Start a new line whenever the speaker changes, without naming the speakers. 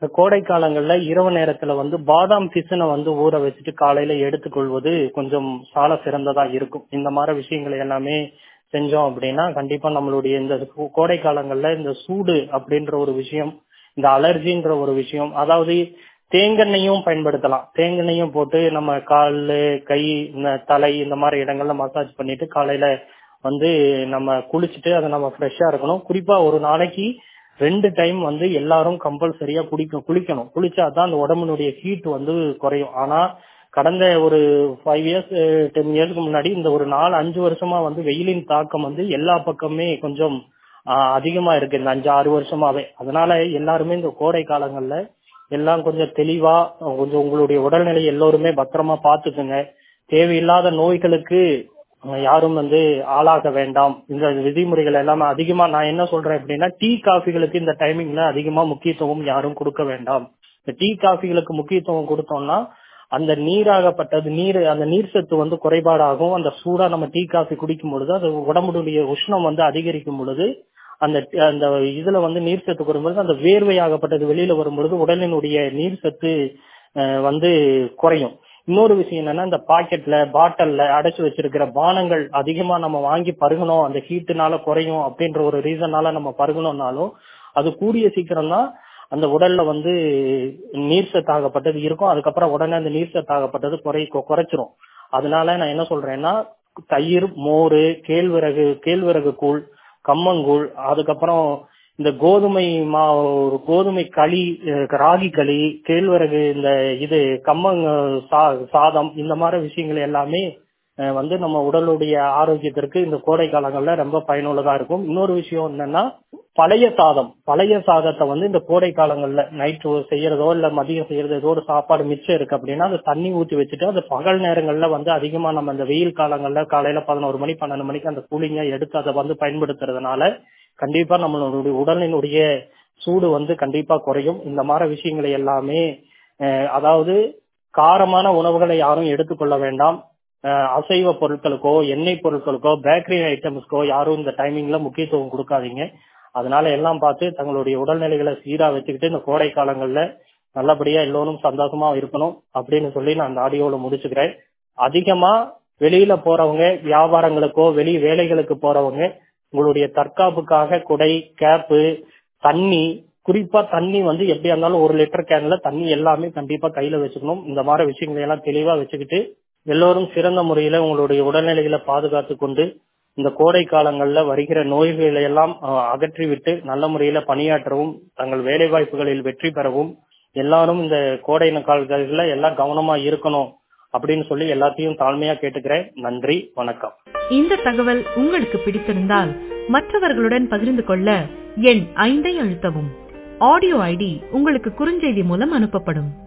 இந்த கோடை காலங்கள்ல இரவு நேரத்துல வந்து பாதாம் பிசினை வந்து ஊற வச்சுட்டு காலையில எடுத்துக்கொள்வது கொஞ்சம் சால சிறந்ததா இருக்கும் இந்த மாதிரி விஷயங்களை எல்லாமே செஞ்சோம் அப்படின்னா கண்டிப்பா நம்மளுடைய இந்த கோ- கோடை காலங்கள்ல இந்த சூடு அப்படின்ற ஒரு விஷயம் இந்த அலர்ஜின்ற ஒரு விஷயம் அதாவது தேங்கெண்ணெயும் பயன்படுத்தலாம் தேங்கெண்ணெயும் போட்டு நம்ம கால் கை இந்த தலை இந்த மாதிரி இடங்கள்ல மசாஜ் பண்ணிட்டு காலையில வந்து நம்ம குளிச்சுட்டு அதை நம்ம ஃப்ரெஷ்ஷா இருக்கணும் குறிப்பா ஒரு நாளைக்கு ரெண்டு டைம் வந்து எல்லாரும் கம்பல்சரியா குடிக்க குளிக்கணும் குளிச்சாதான் அந்த உடம்பினுடைய ஹீட் வந்து குறையும் ஆனா கடந்த ஒரு ஃபைவ் இயர்ஸ் டென் இயர்ஸ்க்கு முன்னாடி இந்த ஒரு நாலு அஞ்சு வருஷமா வந்து வெயிலின் தாக்கம் வந்து எல்லா பக்கமே கொஞ்சம் ஆஹ், அதிகமா இருக்கு இந்த அஞ்சு ஆறு வருஷமாவே அதனால எல்லாருமே இந்த கோடை காலங்கள்ல எல்லாம் கொஞ்சம் தெளிவா கொஞ்சம் உங்களுடைய உடல்நிலை எல்லோருமே பத்திரமா பாத்துக்குங்க தேவையில்லாத நோய்களுக்கு அஹ், யாரும் வந்து ஆளாக வேண்டாம் இந்த விதிமுறைகள் எல்லாமே அதிகமா நான் என்ன சொல்றேன் அப்படின்னா டீ காஃபிகளுக்கு இந்த டைமிங்ல அதிகமா முக்கியத்துவம் யாரும் கொடுக்க வேண்டாம் இந்த டீ காஃபிகளுக்கு முக்கியத்துவம் கொடுத்தோம்னா அந்த நீராகப்பட்டது நீர் அந்த நீர் சத்து வந்து குறைபாடாகும் அந்த சூடா நம்ம டீ காஃபி குடிக்கும் பொழுது அது உடம்புடைய உஷ்ணம் வந்து அதிகரிக்கும் பொழுது அந்த அந்த இதுல வந்து நீர் சத்து குறையும்பொழுது அந்த வேர்வையாகப்பட்டது வெளியில வரும்பொழுது உடலினுடைய நீர் சத்து அஹ், வந்து குறையும் இன்னொரு விஷயம் என்னன்னா இந்த பாக்கெட்ல பாட்டில்ல அடைச்சு வச்சிருக்கிற பானங்கள் அதிகமா நம்ம வாங்கி பருகணும் அந்த ஹீட்டுனால குறையும் அப்படின்ற ஒரு ரீசனால நம்ம பருகணும்னாலும் அது கூடிய சீக்கிரம் தான் அந்த உடல்ல வந்து நீர் சத்தாகப்பட்டது இருக்கும் அதுக்கப்புறம் உடனே அந்த நீர் சத்தாகப்பட்டது குறை கு- குறைச்சிரும் அதனால நான் என்ன சொல்றேன்னா தயிர் மோர் கேழ்வரகு கேழ்வரகு கூழ் கம்மங்கூழ் அதுக்கப்புறம் இந்த கோதுமை மா ஒரு கோதுமை களி அஹ் ராகி களி கேழ்வரகு இந்த இது கம்மங் சா- சாதம் இந்த மாதிரி விஷயங்கள் எல்லாமே அஹ் வந்து நம்ம உடலுடைய ஆரோக்கியத்திற்கு இந்த கோடை காலங்கள்ல ரொம்ப பயனுள்ளதா இருக்கும் இன்னொரு விஷயம் என்னன்னா பழைய சாதம் பழைய சாதத்தை வந்து இந்த கோடை காலங்கள்ல நைட்டு செய்யறதோ இல்ல மதியம் செய்யறதோ ஏதோ ஒரு சாப்பாடு மிச்சம் இருக்கு அப்படின்னா அதை தண்ணி ஊத்தி வச்சுட்டு அது பகல் நேரங்கள்ல வந்து அதிகமா நம்ம இந்த வெயில் காலங்கள்ல காலையில பதினோரு மணி பன்னெண்டு மணிக்கு அந்த கூலிங்கா எடுத்து அதை வந்து பயன்படுத்துறதுனால கண்டிப்பா நம்மளுடைய உடலினுடைய சூடு வந்து கண்டிப்பா குறையும் இந்த மாதிரி விஷயங்களை எல்லாமே அஹ், அதாவது காரமான உணவுகளை யாரும் எடுத்துக்கொள்ள வேண்டாம் அஹ், அசைவ பொருட்களுக்கோ எண்ணெய் பொருட்களுக்கோ பேக்கரி ஐட்டம்ஸ்க்கோ யாரும் இந்த டைமிங்ல முக்கியத்துவம் கொடுக்காதீங்க அதனால எல்லாம் பார்த்து தங்களுடைய உடல்நிலைகளை சீரா வச்சுக்கிட்டு இந்த கோடை காலங்கள்ல நல்லபடியா எல்லோரும் சந்தோஷமா இருக்கணும் அப்படின்னு சொல்லி நான் அந்த ஆடியோல முடிச்சுக்கிறேன் அதிகமா வெளியில போறவங்க வியாபாரங்களுக்கோ வெளி வேலைகளுக்கு போறவங்க உங்களுடைய தற்காப்புக்காக குடை கேப்பு தண்ணி குறிப்பா தண்ணி வந்து எப்படியா இருந்தாலும் ஒரு லிட்டர் கேன்ல தண்ணி எல்லாமே கண்டிப்பா கையில வச்சுக்கணும் இந்த மாதிரி விஷயங்களை எல்லாம் தெளிவா வச்சுக்கிட்டு எல்லோரும் சிறந்த முறையில உங்களுடைய உடல்நிலைகளை பாதுகாத்து கொண்டு இந்த கோடை காலங்கள்ல வருகிற நோய்களை எல்லாம் அஹ், அகற்றிவிட்டு நல்ல முறையில பணியாற்றவும் தங்கள் வேலை வாய்ப்புகளில் வெற்றி பெறவும் எல்லாரும் இந்த கோடை காலங்களில் எல்லாம் கவனமா இருக்கணும் அப்படின்னு சொல்லி எல்லாத்தையும் தாழ்மையா கேட்டுக்கிறேன் நன்றி வணக்கம்
இந்த தகவல் உங்களுக்கு பிடித்திருந்தால் மற்றவர்களுடன் பகிர்ந்து கொள்ள எண் ஐந்தை அழுத்தவும் ஆடியோ ஐடி உங்களுக்கு குறுஞ்செய்தி மூலம் அனுப்பப்படும்